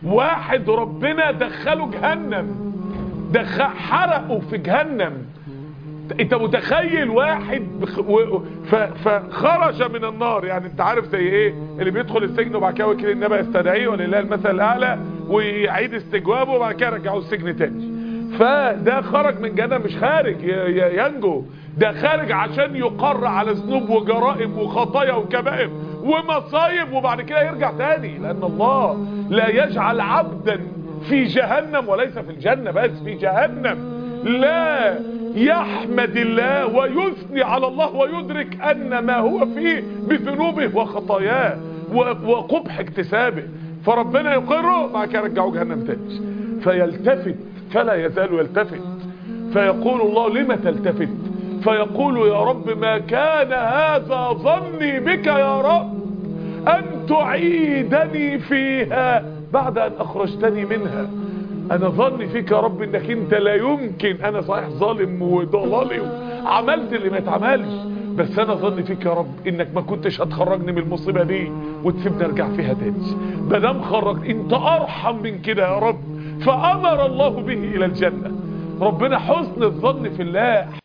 واحد ربنا دخله جهنم دخ حرقه في جهنم انت متخيل واحد بخ... و... ف... فخرج من النار يعني انت عارف زي ايه اللي بيدخل السجن وبعد كده وكيل النبي يستدعيه ولله المثل الاعلى ويعيد استجوابه وبعد كده يرجعوه السجن تاني فده خرج من جنة مش خارج ي... ي... ينجو ده خارج عشان يقر على ذنوب وجرائم وخطايا وكبائر ومصايب وبعد كده يرجع تاني لان الله لا يجعل عبدا في جهنم وليس في الجنة بس في جهنم لا يحمد الله ويثني على الله ويدرك ان ما هو فيه بذنوبه وخطاياه وقبح اكتسابه فربنا يقره بعد كده يرجعه جهنم تاني فيلتفت فلا يزال يلتفت فيقول الله لم تلتفت فيقول يا رب ما كان هذا ظني بك يا رب ان تعيدني فيها بعد ان اخرجتني منها انا ظني فيك يا رب انك انت لا يمكن انا صحيح ظالم وضلالي عملت اللي ما اتعملش بس انا ظني فيك يا رب انك ما كنتش هتخرجني من المصيبه دي وتسيبني ارجع فيها تاني ما دام خرجت انت ارحم من كده يا رب فامر الله به الى الجنه ربنا حسن الظن في الله